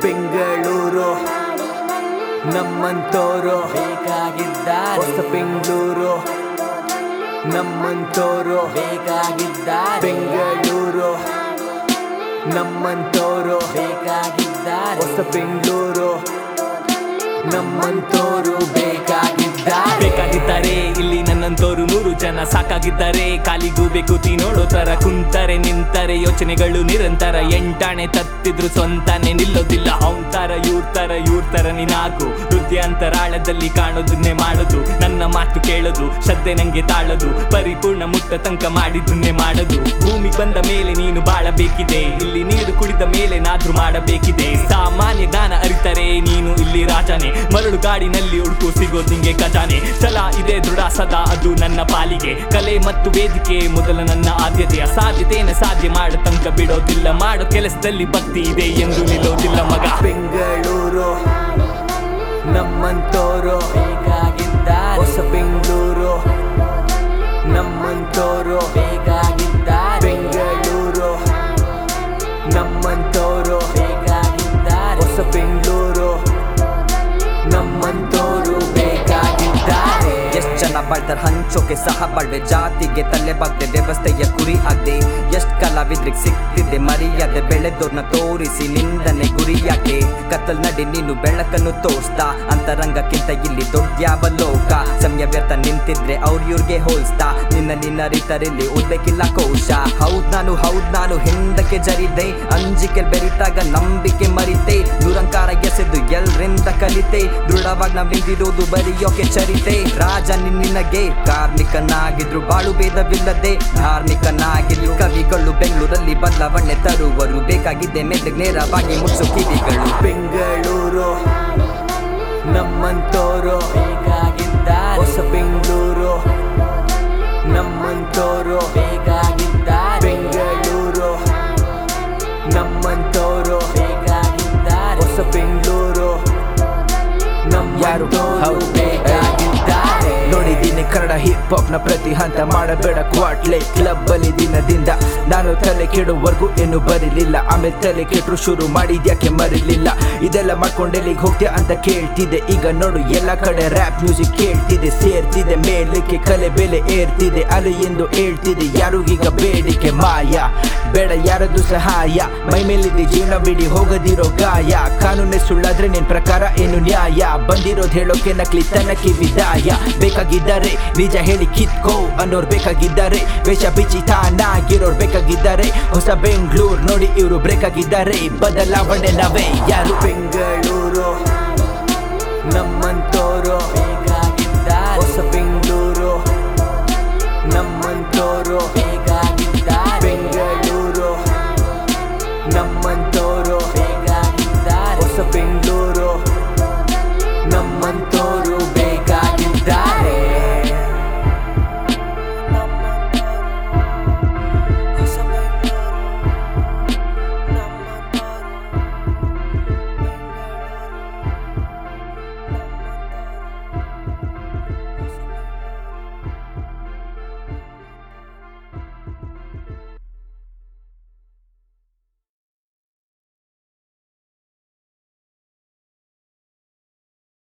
ಬೆಂಗಳೂರು ನಮ್ಮಂತೋರು ಬೇಕಾಗಿದ್ದಾರೆ ಹೊಸ ಬೆಂಗಳೂರು ನಮ್ಮಂತೋರು ಬೇಕಾಗಿದ್ದಾರೆ ಬೆಂಗಳೂರು ನಮ್ಮಂತೋರು ಬೇಕಾಗಿದ್ದಾರೆ ಹೊಸ ಬೆಂಗಳೂರು ನಮ್ಮಂತೋರು ಬೇಕಾಗಿದ್ದಾರೆ ಬೇಕಾಗಿದ್ದಾರೆ ಇಲ್ಲಿ ನನ್ನಂತೋರು ನೂರು ಜನ ಸಾಕಾಗಿದ್ದಾರೆ ಕಾಲಿಗೂ ಕೂತಿ ನೋಡೋ ತರ ಕುಂತರೆ ನಿಂತರೆ ಯೋಚನೆಗಳು ನಿರಂತರ ಎಂಟಾಣೆ ತತ್ತಿದ್ರು ಸ್ವಂತನೇ ನಿಲ್ಲೋದಿಲ್ಲ ಅವನ್ ತರ ಇವ್ರ ತರ ಇವ್ರ ತರ ನೀನಾಗು ಹೃದಯಾಂತರಾಳದಲ್ಲಿ ಕಾಣೋದನ್ನೇ ಮಾಡೋದು ನನ್ನ ಮಾತು ಕೇಳೋದು ಶ್ರದ್ಧೆ ನಂಗೆ ತಾಳೋದು ಪರಿಪೂರ್ಣ ಮುಟ್ಟ ತನಕ ಮಾಡಿದ್ದನ್ನೇ ಮಾಡೋದು ಭೂಮಿ ಬಂದ ಮೇಲೆ ನೀನು ಬಾಳಬೇಕಿದೆ ಇಲ್ಲಿ ನೀರು ಕುಡಿದ ಮೇಲೆ ನಾದ್ರೂ ಮಾಡಬೇಕಿದೆ ಸಾಮಾನ್ಯ ಜ್ಞಾನ ಅರಿತರೆ ನೀನು ಇಲ್ಲಿ ರಾಜನೇ ಮರಳು ಗಾಡಿನಲ್ಲಿ ಉಡುಕು ಸಿಗೋದು ನಿಂಗೆ ಖಜಾನೆ ಛಲ ಇದೆ ದೃಢ ಸದಾ ಅದು ನನ್ನ ಪಾಲಿಗೆ ಕಲೆ ಮತ್ತು ವೇದಿಕೆ ಮೊದಲ ನನ್ನ ಆದ್ಯತೆಯ ಸಾಧ್ಯತೆಯನ್ನು ಸಾಧ್ಯ ಮಾಡೋ ತನಕ ಬಿಡೋದಿಲ್ಲ ಮಾಡೋ ಕೆಲಸದಲ್ಲಿ ಭಕ್ತಿ ಇದೆ ಎಂದು ನಿಲ್ಲೋದಿಲ್ಲ ಮಗ ಬೆಂಗಳೂರು ನಮ್ಮಂತೋರು ಬೇಕಾಗಿದ್ದಾರೆ ಹೊಸ ಬೆಂಗಳೂರು ನಮ್ಮಂತೋರು ಬೇಕಾಗಿದ್ದಾರೆ ಬೆಂಗಳೂರು ನಮ್ಮಂತೋರು ಬೇಕಾಗಿದ್ದಾರೆ ಹೊಸ ಬೆಂಗಳೂರು ನಮ್ಮಂತೋರು ಬೇಕಾಗಿದ್ದಾರೆ ಎಷ್ಟ್ ಜನ ಬಾಳ್ತಾರ ಹಂಚೋಕೆ ಸಹ ಬಾಳ್ವೆ ಜಾತಿಗೆ ತಲೆ ಬಾಗ್ದೆ ವ್ಯವಸ್ಥೆಯ ಕುರಿ ಆಗ್ದೆ ಎಷ್ಟ್ ಕಲಾವಿದ್ರಿಗೆ ಸಿಕ್ತಿದೆ ಮರ್ಯಾದೆ ಬೆಳೆದೋರ್ನ ತೋರಿಸಿ ನಿಂದನೆ ಗುರಿಯಾಗ್ದೆ ಕತ್ತಲ್ ನಡಿ ನೀನು ಬೆಳಕನ್ನು ತೋರಿಸ್ತಾ ಅಂತರಂಗಕ್ಕಿಂತ ಇಲ್ಲಿ ದೊಡ್ಡ್ಯಾವ ಲೋಕ ಸಮಯ ವ್ಯರ್ಥ ನಿಂತಿದ್ರೆ ಅವ್ರ ಇವ್ರಿಗೆ ಹೋಲ್ಸ್ತಾ ನಿನ್ನ ನಿನ್ನ ರೀತರಲ್ಲಿ ಓದ್ಬೇಕಿಲ್ಲ ಕೋಶ ಹೌದ್ ನಾನು ಹೌದ್ ನಾನು ಹಿಂದಕ್ಕೆ ಜರಿದೆ ಅಂಜಿಕೆ ಬೆರಿತಾಗ ನಂಬಿಕೆ ಮರಿತೆ ದುರಂಕಾರ ಎಸೆದು ಎಲ್ರಿಂದ ಕಲಿತೆ ದೃಢವಾಗಿ ನಾವ್ ನಿಂತಿರೋದು ಬರೆಯೋಕೆ ಚರಿತೆ ರಾಜ ನಿನ್ನಗೆ ಕಾರ್ಮಿಕನಾಗಿದ್ರು ಬಾಳು ಭೇದವಿಲ್ಲದೆ ಧಾರ್ಮಿಕನಾಗಿದ್ರು ಕವಿಗಳು ಬೆಂಗಳೂರಲ್ಲಿ ಬದಲಾವಣೆ ತರುವರು ಬೇಕಾಗಿದೆ ಮೆಲ್ಲಗೆ ನೇರವಾಗಿ ಮುಚ್ಚು ಕಿವಿಗಳು ಬೆಂಗಳೂರು ನಮ್ಮಂತೋರು ಬೇಕಾಗಿದ್ದಾರೆ ಹೊಸ ಬೆಂಗಳೂರು ನಮ್ಮಂತೋರು ಬೇಕಾಗಿದ್ದಾರೆ ಬೆಂಗಳೂರು ನಮ್ಮಂತೋರು ಬೇಕಾಗಿದ್ದಾರೆ ಹೊಸ ಬೆಂಗಳೂರು ಯಾರು ನಮ್ಮಂತೋರು ಹೌದು ಬೇಕಾಗಿದ್ದಾರೆ ನೋಡಿದ್ದೀನಿ ಕನ್ನಡ ಹಿಪ್ ಹಾಪ್ ನ ಪ್ರತಿ ಹಂತ ಮಾಡಬೇಡ ಕ್ವಾಟ್ಲೆ ಕ್ಲಬ್ ಅಲ್ಲಿ ದಿನದಿಂದ ನಾನು ತಲೆ ಕೆಡುವವರೆಗೂ ಏನು ಬರಲಿಲ್ಲ ಆಮೇಲೆ ತಲೆ ಕೆಟ್ಟರು ಶುರು ಮಾಡಿದ್ಯಾಕೆ ಮರಿಲಿಲ್ಲ ಇದೆಲ್ಲ ಮಾಡ್ಕೊಂಡೆಲ್ಲಿಗೆ ಹೋಗ್ತೀಯ ಅಂತ ಕೇಳ್ತಿದೆ ಈಗ ನೋಡು ಎಲ್ಲ ಕಡೆ ರ್ಯಾಪ್ ಮ್ಯೂಸಿಕ್ ಕೇಳ್ತಿದೆ ಸೇರ್ತಿದೆ ಮೇಲಕ್ಕೆ ಕಲೆ ಬೆಲೆ ಏರ್ತಿದೆ ಅಲೆ ಎಂದು ಹೇಳ್ತಿದೆ ಯಾರಿಗೀಗ ಬೇಡಿಕೆ ಮಾಯ ಬೇಡ ಯಾರದು ಸಹಾಯ ಮೈ ಮೇಲಿದೆ ಜೀವನ ಬಿಡಿ ಹೋಗದಿರೋ ಗಾಯ ಕಾನೂನೇ ಸುಳ್ಳಾದ್ರೆ ನಿನ್ ಪ್ರಕಾರ ಏನು ನ್ಯಾಯ ಬಂದಿರೋದ್ ಹೇಳೋಕೆ ನಕಲಿ ತನಕ್ಕೆ ವಿದಾಯ ಬೇಕಾಗಿದ್ದಾರೆ ನಿಜ ಹೇಳಿ ಕಿತ್ಕೋ ಅನ್ನೋರ್ ಬೇಕಾಗಿದ್ದಾರೆ ವೇಷ ಬಿಚ್ಚಿ ತಾನಾಗಿರೋರ್ ಬೇಕಾಗಿದ್ದಾರೆ ಹೊಸ ಬೆಂಗಳೂರು ನೋಡಿ ಇವರು ಬೇಕಾಗಿದ್ದಾರೆ ಬದಲಾವಣೆ ನಾವೇ ಯಾರು ಬೆಂಗಳೂರು ನಮ್ಮ